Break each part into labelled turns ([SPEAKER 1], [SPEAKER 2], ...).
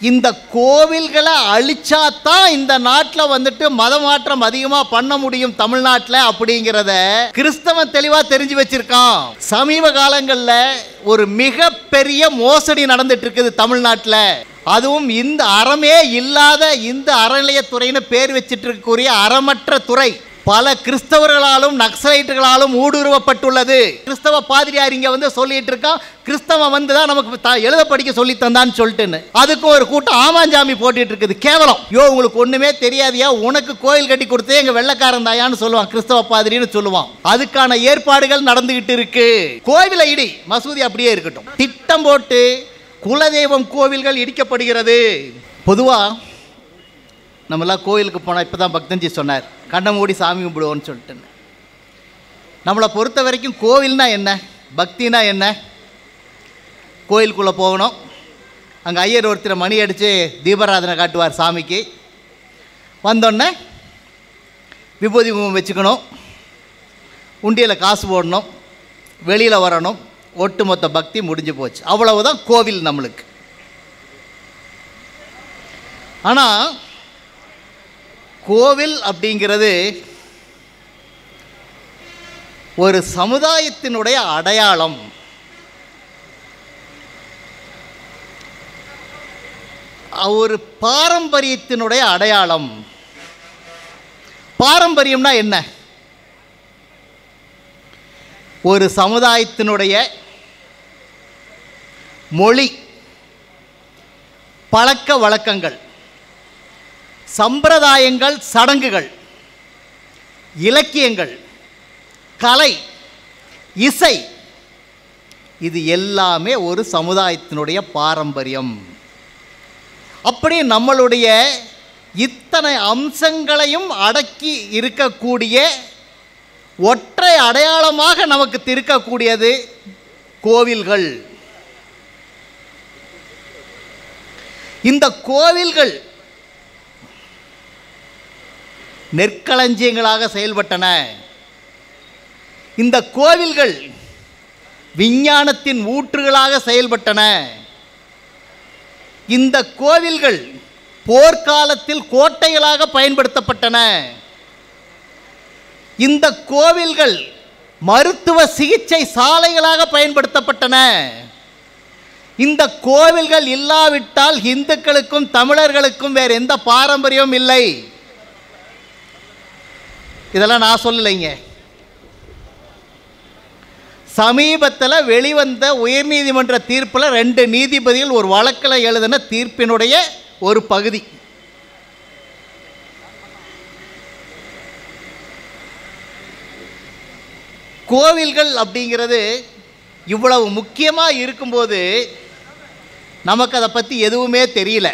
[SPEAKER 1] இந்த கோவில்களை அழிச்சாதான் இந்த நாட்டில் வந்துட்டு மத மாற்றம் அதிகமாக பண்ண முடியும் தமிழ்நாட்டில் அப்படிங்கிறத கிறிஸ்தவன் தெளிவாக தெரிஞ்சு வச்சிருக்கான் சமீப காலங்களில் ஒரு மிகப்பெரிய மோசடி நடந்துட்டு இருக்குது தமிழ்நாட்டில் அதுவும் இந்த அறமே இல்லாத இந்த அறநிலையத்துறைன்னு பேர் வச்சிட்டு இருக்கக்கூடிய அறமற்ற துறை பல கிறிஸ்தவர்களாலும் நக்சலைட்டுகளாலும் ஊடுருவப்பட்டுள்ளது கிறிஸ்தவ பாதிரியார் இங்க வந்து சொல்லிட்டு இருக்கான் கிறிஸ்தவன் வந்து தான் நமக்கு த- எழுத படிக்க சொல்லி தந்தான்னு சொல்லிட்டுன்னு அதுக்கு ஒரு கூட்டம் ஆமாஞ்சாமி போட்டுட்டு இருக்குது கேவலம் யோ உங்களுக்கு ஒண்ணுமே தெரியாதியா உனக்கு கோயில் கட்டி கொடுத்தே எங்க வெள்ளக்காரன் தாயான்னு சொல்லுவான் கிறிஸ்தவ பாதிரின்னு சொல்லுவான் அதுக்கான ஏற்பாடுகள் நடந்துகிட்டு இருக்கு கோவிலை இடி மசூதி அப்படியே இருக்கட்டும் திட்டம் போட்டு குலதெய்வம் கோவில்கள் இடிக்கப்படுகிறது பொதுவா நம்மளாம் கோயிலுக்கு போனால் இப்போ தான் பக்தன்ஜி சொன்னார் கண்ணை மூடி சாமி கும்பிடுவோன்னு சொல்லிட்டுன்னு நம்மளை பொறுத்த வரைக்கும் கோவில்னா என்ன பக்தினா என்ன கோயிலுக்குள்ளே போகணும் அங்கே ஐயர் ஒருத்தர் மணி அடித்து தீபாராதனை காட்டுவார் சாமிக்கு வந்தோடனே விபூதி குங்குமம் வச்சுக்கணும் உண்டியலில் காசு போடணும் வெளியில் வரணும் ஒட்டுமொத்த பக்தி முடிஞ்சு போச்சு அவ்வளவுதான் கோவில் நம்மளுக்கு ஆனால் கோவில் அப்படிங்கிறது ஒரு சமுதாயத்தினுடைய அடையாளம் ஒரு பாரம்பரியத்தினுடைய அடையாளம் பாரம்பரியம்னா என்ன ஒரு சமுதாயத்தினுடைய மொழி பழக்க வழக்கங்கள் சம்பிரதாயங்கள் சடங்குகள் இலக்கியங்கள் கலை இசை இது எல்லாமே ஒரு சமுதாயத்தினுடைய பாரம்பரியம் அப்படி நம்மளுடைய இத்தனை அம்சங்களையும் அடக்கி இருக்கக்கூடிய ஒற்றை அடையாளமாக நமக்கு இருக்கக்கூடியது கோவில்கள் இந்த கோவில்கள் நெற்களஞ்சியங்களாக செயல்பட்டன இந்த கோவில்கள் விஞ்ஞானத்தின் ஊற்றுகளாக செயல்பட்டன இந்த கோவில்கள் போர்க்காலத்தில் கோட்டைகளாக பயன்படுத்தப்பட்டன இந்த கோவில்கள் மருத்துவ சிகிச்சை சாலைகளாக பயன்படுத்தப்பட்டன இந்த கோவில்கள் இல்லாவிட்டால் இந்துக்களுக்கும் தமிழர்களுக்கும் வேற எந்த பாரம்பரியமும் இல்லை இதெல்லாம் நான் சொல்லலைங்க சமீபத்தில் வெளிவந்த உயர்நீதிமன்ற தீர்ப்பில் ரெண்டு நீதிபதிகள் ஒரு வழக்கில் எழுதின தீர்ப்பினுடைய ஒரு பகுதி கோவில்கள் அப்படிங்கிறது இவ்வளவு முக்கியமாக இருக்கும்போது நமக்கு அதை பற்றி எதுவுமே தெரியல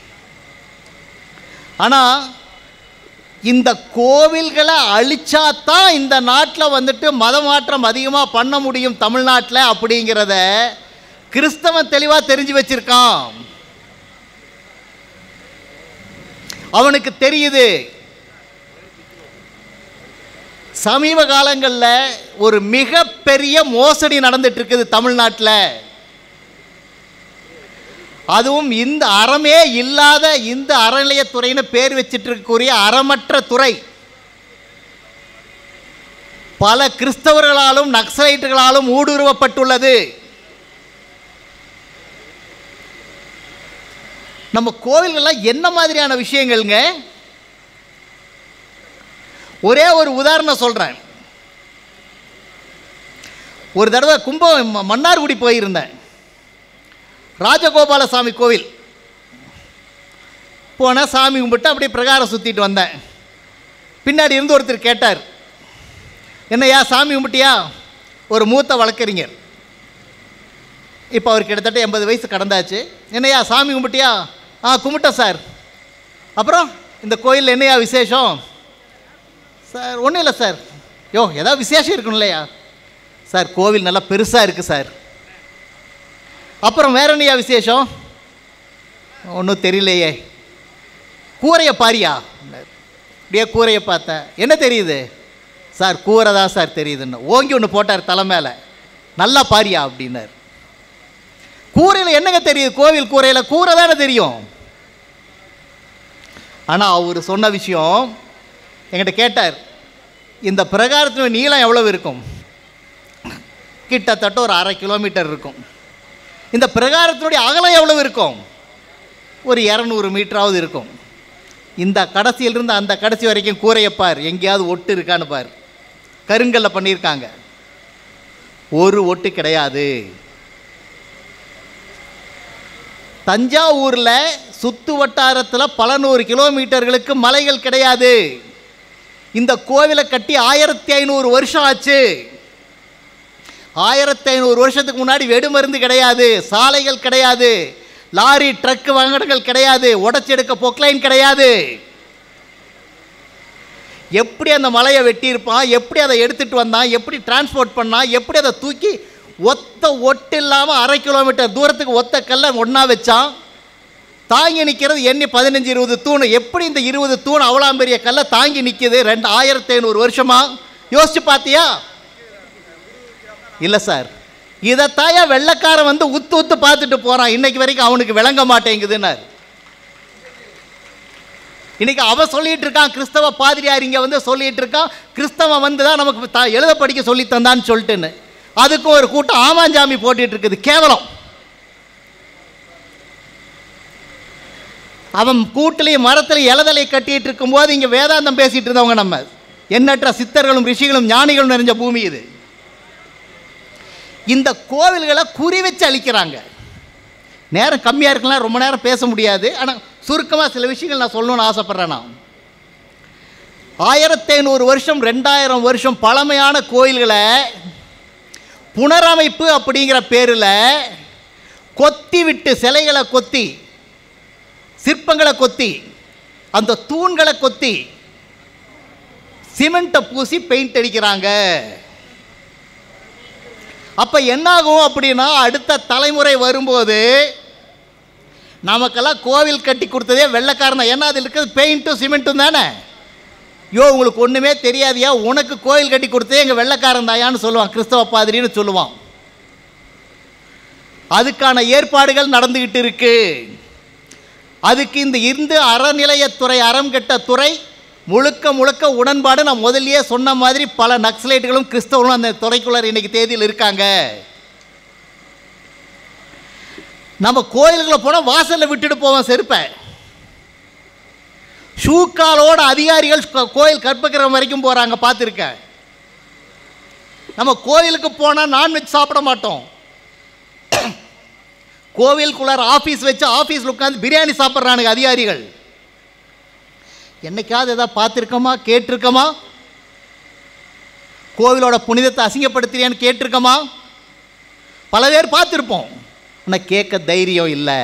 [SPEAKER 1] ஆனால் இந்த கோவில்களை அழிச்சாதான் இந்த நாட்டில் வந்துட்டு மத மாற்றம் அதிகமாக பண்ண முடியும் தமிழ்நாட்டில் அப்படிங்கிறத கிறிஸ்தவன் தெளிவாக தெரிஞ்சு வச்சிருக்கான் அவனுக்கு தெரியுது சமீப காலங்களில் ஒரு மிகப்பெரிய மோசடி நடந்துட்டு இருக்குது தமிழ்நாட்டில் அதுவும் இந்த அறமே இல்லாத இந்த அறநிலையத்துறைன்னு பேர் வச்சிட்டு இருக்கக்கூடிய அறமற்ற துறை பல கிறிஸ்தவர்களாலும் நக்சலைட்டுகளாலும் ஊடுருவப்பட்டுள்ளது நம்ம கோவில்கள்லாம் என்ன மாதிரியான விஷயங்கள்ங்க ஒரே ஒரு உதாரணம் சொல்கிறேன் ஒரு தடவை கும்பம் ம- மன்னார்குடி போயிருந்தேன் ராஜகோபாலசாமி கோவில் போனேன் சாமி கும்பிட்டு அப்படியே பிரகாரம் சுற்றிட்டு வந்தேன் பின்னாடி இருந்து ஒருத்தர் கேட்டார் என்னய்யா சாமி கும்பிட்டியா ஒரு மூத்த வழக்கறிஞர் இப்போ அவர் கிட்டத்தட்ட எண்பது வயசு கடந்தாச்சு என்னய்யா சாமி கும்பிட்டியா ஆ கும்பிட்டேன் சார் அப்புறம் இந்த கோயிலில் என்னையா விசேஷம் சார் ஒன்றும் இல்லை சார் யோ ஏதாவது விசேஷம் இருக்கணும் இல்லையா சார் கோவில் நல்லா பெருசாக இருக்குது சார் அப்புறம் வேற என்னையா விசேஷம் ஒன்றும் தெரியலையே கூரையை பாரியா அப்படியே கூரையை பார்த்தேன் என்ன தெரியுது சார் கூரை தான் சார் தெரியுதுன்னு ஓங்கி ஒன்று போட்டார் தலை மேலே நல்லா பாரியா அப்படின்னார் கூரையில் என்னங்க தெரியுது கோவில் கூரையில் கூரை தானே தெரியும் ஆனால் அவர் சொன்ன விஷயம் என்கிட்ட கேட்டார் இந்த பிரகாரத்தினுடைய நீளம் எவ்வளவு இருக்கும் கிட்டத்தட்ட ஒரு அரை கிலோமீட்டர் இருக்கும் இந்த பிரகாரத்தினுடைய அகலம் எவ்வளவு இருக்கும் ஒரு இரநூறு மீட்டராவது இருக்கும் இந்த கடைசியிலிருந்து அந்த கடைசி வரைக்கும் கூரையை பார் எங்கேயாவது ஒட்டு இருக்கான்னு பார் கருங்கல்ல பண்ணியிருக்காங்க ஒரு ஒட்டு கிடையாது தஞ்சாவூரில் சுத்து வட்டாரத்தில் பல நூறு கிலோமீட்டர்களுக்கு மலைகள் கிடையாது இந்த கோவிலை கட்டி ஆயிரத்தி ஐநூறு வருஷம் ஆச்சு ஆயிரத்தி ஐநூறு வருஷத்துக்கு முன்னாடி வெடிமருந்து கிடையாது சாலைகள் கிடையாது லாரி ட்ரக் வாகனங்கள் கிடையாது உடச்செடுக்க பொக்லைன் கிடையாது எப்படி அந்த மலையை வெட்டியிருப்பான் எப்படி அதை எடுத்துகிட்டு வந்தான் எப்படி டிரான்ஸ்போர்ட் பண்ணான் எப்படி அதை தூக்கி ஒத்த ஒட்டு இல்லாமல் அரை கிலோமீட்டர் தூரத்துக்கு ஒத்த கல்லை ஒன்றா வச்சான் தாங்கி நிற்கிறது எண்ணி பதினஞ்சு இருபது தூண் எப்படி இந்த இருபது தூண் அவ்வளோ பெரிய கல்லை தாங்கி நிற்கிது ரெண்டு ஆயிரத்தி ஐநூறு வருஷமா யோசிச்சு பார்த்தியா இல்லை சார் இதைத்தாயா வெள்ளைக்காரன் வந்து உத்து உத்து பார்த்துட்டு போகிறான் இன்னைக்கு வரைக்கும் அவனுக்கு விளங்க மாட்டேங்குதுன்னார் இன்னைக்கு அவன் சொல்லிட்டு இருக்கான் கிறிஸ்தவ பாதிரியார் இங்கே வந்து சொல்லிட்டு இருக்கான் கிறிஸ்தவன் வந்து தான் நமக்கு த எழுத படிக்க சொல்லி தந்தான்னு சொல்லிட்டுன்னு அதுக்கும் ஒரு கூட்டம் ஆமாஞ்சாமி போட்டுட்டு இருக்குது கேவலம் அவன் கூட்டிலையும் மரத்திலையும் இலதலை கட்டிட்டு இருக்கும்போது இங்கே வேதாந்தம் பேசிட்டு இருந்தவங்க நம்ம எண்ணற்ற சித்தர்களும் ரிஷிகளும் ஞானிகளும் நிறைஞ்ச பூமி இது இந்த கோவில்களை குறி வச்சு அழிக்கிறாங்க நேரம் கம்மியாக இருக்கலாம் ரொம்ப நேரம் பேச முடியாது ஆனால் சுருக்கமாக சில விஷயங்கள் நான் சொல்லணும்னு ஆசைப்பட்றேன் நான் ஆயிரத்தி ஐநூறு வருஷம் ரெண்டாயிரம் வருஷம் பழமையான கோயில்களை புனரமைப்பு அப்படிங்கிற பேரில் கொத்தி விட்டு சிலைகளை கொத்தி சிற்பங்களை கொத்தி அந்த தூண்களை கொத்தி சிமெண்ட்டை பூசி பெயிண்ட் அடிக்கிறாங்க அப்போ என்னாகும் அப்படின்னா அடுத்த தலைமுறை வரும்போது நமக்கெல்லாம் கோவில் கட்டி கொடுத்ததே வெள்ளைக்காரன் தான். ஏன்னா அதில் இருக்கிறது பெயிண்ட்டும் சிமெண்ட்டும் தானே யோ உங்களுக்கு ஒன்றுமே தெரியாதியா உனக்கு கோவில் கட்டி கொடுத்ததே எங்கள் வெள்ளைக்காரன் தாயான்னு சொல்லுவான் கிறிஸ்தவ பாதிரின்னு சொல்லுவான் அதுக்கான ஏற்பாடுகள் நடந்துக்கிட்டு இருக்கு அதுக்கு இந்த இந்து அறநிலையத்துறை அறம் கெட்ட துறை முழுக்க முழுக்க உடன்பாடு நான் முதல்லயே சொன்ன மாதிரி பல நக்சலைட்டுகளும் கிறிஸ்தவர்களும் அந்த துறைக்குள்ளார் இன்னைக்கு தேதியில் இருக்காங்க நம்ம கோயில்களை போனால் வாசலில் விட்டுட்டு போவோம் செருப்பை ஷூக்காலோட அதிகாரிகள் கோ- கோயில் கற்பகிரகம் வரைக்கும் போகிறாங்க பார்த்துருக்கேன் நம்ம கோயிலுக்கு போனால் நான்வெஜ் சாப்பிட மாட்டோம் கோவிலுக்குள்ளார ஆஃபீஸ் வச்சு ஆஃபீஸில் உட்காந்து பிரியாணி சாப்பிட்றானுங்க அதிகாரிகள் என்னைக்காவது எதாவது பார்த்துருக்கோமா கேட்டிருக்கோமா கோவிலோட புனிதத்தை அசிங்கப்படுத்துறியான்னு கேட்டிருக்கோமா பல பேர் பார்த்துருப்போம் ஆனால் கேட்க தைரியம் இல்லை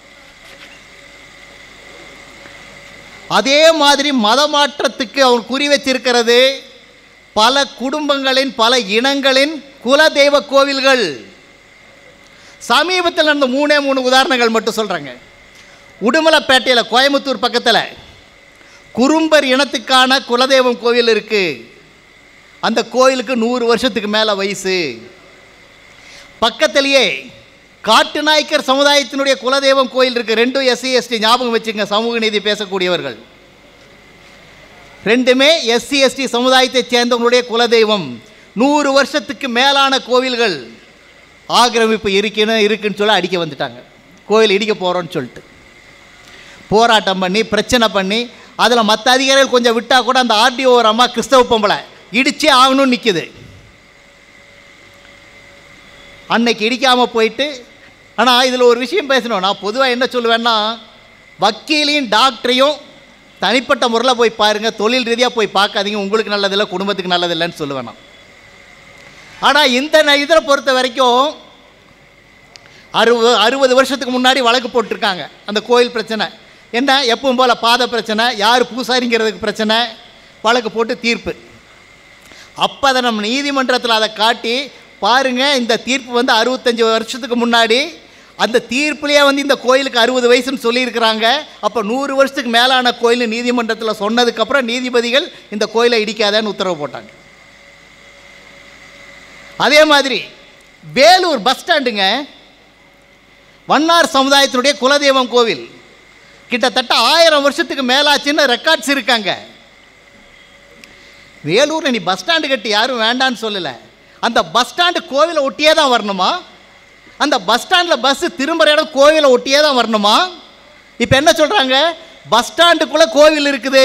[SPEAKER 1] அதே மாதிரி மத மாற்றத்துக்கு அவன் குறி வச்சிருக்கிறது பல குடும்பங்களின் பல இனங்களின் குலதெய்வ கோவில்கள் சமீபத்தில் நடந்த மூணே மூணு உதாரணங்கள் மட்டும் சொல்கிறேங்க உடுமலைப்பேட்டையில் கோயம்புத்தூர் பக்கத்தில் குறும்பர் இனத்துக்கான குலதெய்வம் கோவில் இருக்குது அந்த கோயிலுக்கு நூறு வருஷத்துக்கு மேலே வயசு பக்கத்திலேயே காட்டு நாய்க்கர் சமுதாயத்தினுடைய குலதெய்வம் கோயில் இருக்குது ரெண்டும் எஸ்சி எஸ்டி ஞாபகம் வச்சுங்க சமூக நீதி பேசக்கூடியவர்கள் ரெண்டுமே எஸ்சி எஸ்டி சமுதாயத்தைச் சேர்ந்தவங்களுடைய குலதெய்வம் நூறு வருஷத்துக்கு மேலான கோவில்கள் ஆக்கிரமிப்பு இருக்குன்னு இருக்குன்னு சொல்லி அடிக்க வந்துட்டாங்க கோயில் இடிக்க போகிறோன்னு சொல்லிட்டு போராட்டம் பண்ணி பிரச்சனை பண்ணி அதில் மற்ற அதிகாரிகள் கொஞ்சம் விட்டால் கூட அந்த ஆர்டிஓ ஒரு அம்மா கிறிஸ்தவ பொம்பளை இடிச்சே ஆகணும்னு நிற்குது அன்னைக்கு இடிக்காமல் போயிட்டு ஆனால் இதில் ஒரு விஷயம் பேசணும் நான் பொதுவாக என்ன சொல்லுவேன்னா வக்கீலையும் டாக்டரையும் தனிப்பட்ட முறையில் போய் பாருங்கள் தொழில் ரீதியாக போய் பார்க்காதீங்க உங்களுக்கு நல்லதில்லை குடும்பத்துக்கு நல்லதில்லைன்னு சொல்லுவேன் நான் ஆனால் இந்த ந- இதில் பொறுத்த வரைக்கும் அறுபது அறுபது வருஷத்துக்கு முன்னாடி வழக்கு போட்டிருக்காங்க அந்த கோயில் பிரச்சனை என்ன எப்பவும் போல் பாத பிரச்சனை யார் பூசாரிங்கிறதுக்கு பிரச்சனை வழக்கு போட்டு தீர்ப்பு அப்போ அதை நம்ம நீதிமன்றத்தில் அதை காட்டி பாருங்க இந்த தீர்ப்பு வந்து அறுபத்தஞ்சு வருஷத்துக்கு முன்னாடி அந்த தீர்ப்புலேயே வந்து இந்த கோயிலுக்கு அறுபது வயசுன்னு சொல்லியிருக்கிறாங்க அப்போ நூறு வருஷத்துக்கு மேலான கோயில் நீதிமன்றத்தில் சொன்னதுக்கப்புறம் நீதிபதிகள் இந்த கோயிலை இடிக்காதேன்னு உத்தரவு போட்டாங்க அதே மாதிரி வேலூர் பஸ் ஸ்டாண்டுங்க வண்ணார் சமுதாயத்தினுடைய குலதெய்வம் கோவில் கிட்டத்தட்ட ஆயிரம் வருஷத்துக்கு மேலாச்சுன்னு ரெக்கார்ட்ஸ் இருக்காங்க வேலூரில் நீ பஸ் ஸ்டாண்டு கட்டி யாரும் வேண்டான்னு சொல்லலை அந்த பஸ் ஸ்டாண்டு கோவிலை ஒட்டியே தான் வரணுமா அந்த பஸ் ஸ்டாண்டில் பஸ்ஸு திரும்புகிற இடம் கோவிலை ஒட்டியே தான் வரணுமா இப்போ என்ன சொல்கிறாங்க பஸ் ஸ்டாண்டுக்குள்ளே கோவில் இருக்குது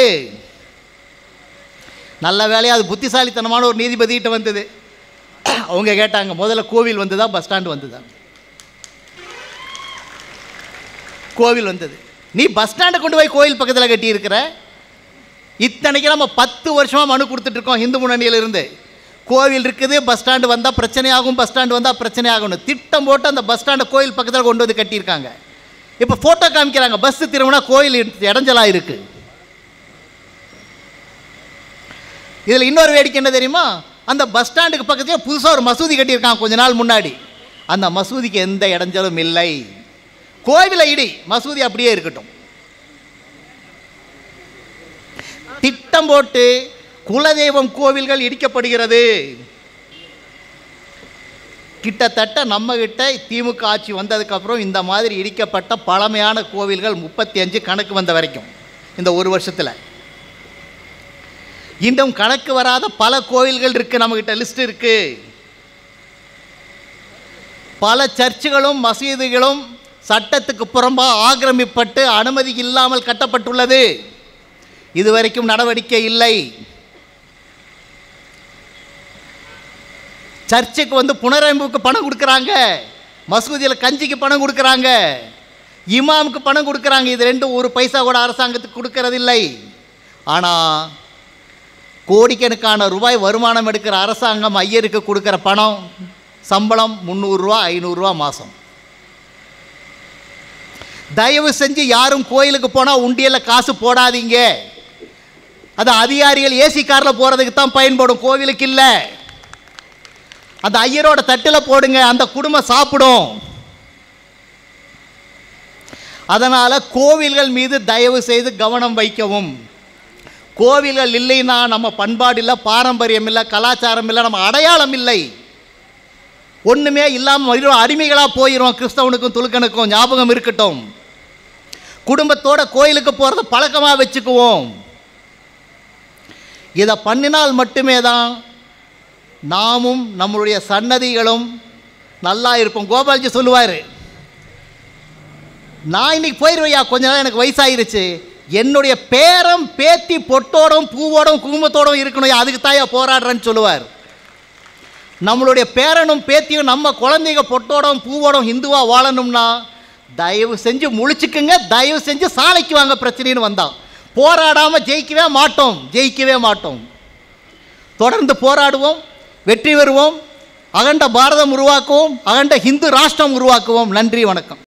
[SPEAKER 1] நல்ல வேலையாக அது புத்திசாலித்தனமான ஒரு நீதிபதிகிட்ட வந்தது அவங்க கேட்டாங்க முதல்ல கோவில் வந்ததா பஸ் ஸ்டாண்டு வந்ததா கோவில் வந்தது நீ பஸ் ஸ்டாண்டை கொண்டு போய் கோவில் பக்கத்தில் கட்டியிருக்கிற இத்தனைக்கு நம்ம பத்து வருஷமாக மனு கொடுத்துட்ருக்கோம் இந்து முன்னணியிலிருந்து கோவில் இருக்குது பஸ் ஸ்டாண்டு வந்தால் பிரச்சனையாகும் பஸ் ஸ்டாண்டு வந்தால் பிரச்சனையாகும்னு திட்டம் போட்டு அந்த பஸ் ஸ்டாண்டை கோயில் பக்கத்தில் கொண்டு வந்து கட்டியிருக்காங்க இப்போ ஃபோட்டோ காமிக்கிறாங்க பஸ்ஸு திரும்பினா கோயில் இடைஞ்சலாக இருக்குது இதில் இன்னொரு வேடிக்கை என்ன தெரியுமா அந்த பஸ் ஸ்டாண்டுக்கு பக்கத்துலேயே புதுசாக ஒரு மசூதி கட்டியிருக்காங்க கொஞ்ச நாள் முன்னாடி அந்த மசூதிக்கு எந்த இடைஞ்சலும் இல்லை கோவிலை இடி மசூதி அப்படியே இருக்கட்டும் திட்டம் போட்டு குலதெய்வம் கோவில்கள் இடிக்கப்படுகிறது கிட்டத்தட்ட நம்ம கிட்ட திமுக ஆட்சி வந்ததுக்கப்புறம் இந்த மாதிரி இடிக்கப்பட்ட பழமையான கோவில்கள் முப்பத்தி அஞ்சு கணக்கு வந்த வரைக்கும் இந்த ஒரு வருஷத்தில் இன்னும் கணக்கு வராத பல கோவில்கள் இருக்கு நம்மகிட்ட லிஸ்ட் இருக்கு பல சர்ச்சுகளும் மசீதுகளும் சட்டத்துக்கு புறம்பாக ஆக்கிரமிப்பட்டு அனுமதி இல்லாமல் கட்டப்பட்டுள்ளது இதுவரைக்கும் நடவடிக்கை இல்லை சர்ச்சுக்கு வந்து புனரமைப்புக்கு பணம் கொடுக்குறாங்க மசூதியில் கஞ்சிக்கு பணம் கொடுக்குறாங்க இமாமுக்கு பணம் கொடுக்குறாங்க இது ரெண்டும் ஒரு பைசா கூட அரசாங்கத்துக்கு கொடுக்கறதில்லை ஆனால் கோடிக்கணக்கான ரூபாய் வருமானம் எடுக்கிற அரசாங்கம் ஐயருக்கு கொடுக்குற பணம் சம்பளம் முந்நூறுரூவா ஐநூறுரூவா மாதம் தயவு செஞ்சு யாரும் கோயிலுக்கு போனால் உண்டியலில் காசு போடாதீங்க அது அதிகாரிகள் ஏசி காரில் போகிறதுக்கு தான் பயன்படும் கோவிலுக்கு இல்லை அந்த ஐயரோட தட்டில் போடுங்க அந்த குடும்பம் சாப்பிடும் அதனால் கோவில்கள் மீது தயவு செய்து கவனம் வைக்கவும் கோவில்கள் இல்லைன்னா நம்ம பண்பாடு இல்லை பாரம்பரியம் இல்லை கலாச்சாரம் இல்லை நம்ம அடையாளம் இல்லை ஒன்றுமே இல்லாமல் அடிமைகளாக போயிடும் கிறிஸ்தவனுக்கும் துலுக்கனுக்கும் ஞாபகம் இருக்கட்டும் குடும்பத்தோட கோயிலுக்கு போகிறத பழக்கமாக வச்சுக்குவோம் இதை பண்ணினால் மட்டுமே தான் நாமும் நம்மளுடைய சன்னதிகளும் நல்லா இருப்போம் கோபால்ஜி சொல்லுவார் நான் இன்னைக்கு போயிடுவையா கொஞ்ச நாள் எனக்கு வயசாயிருச்சு என்னுடைய பேரம் பேத்தி பொட்டோடும் பூவோடும் குங்குமத்தோடும் இருக்கணும் அதுக்கு தாயா போராடுறேன்னு சொல்லுவார் நம்மளுடைய பேரனும் பேத்தியும் நம்ம குழந்தைங்க பொட்டோடும் பூவோடும் ஹிந்துவாக வாழணும்னா தயவு செஞ்சு முழிச்சுக்குங்க தயவு செஞ்சு சாலைக்கு வாங்க பிரச்சனைன்னு வந்தான் போராடாமல் ஜெயிக்கவே மாட்டோம் ஜெயிக்கவே மாட்டோம் தொடர்ந்து போராடுவோம் வெற்றி பெறுவோம் அகண்ட பாரதம் உருவாக்குவோம் அகண்ட ஹிந்து ராஷ்டிரம் உருவாக்குவோம் நன்றி வணக்கம்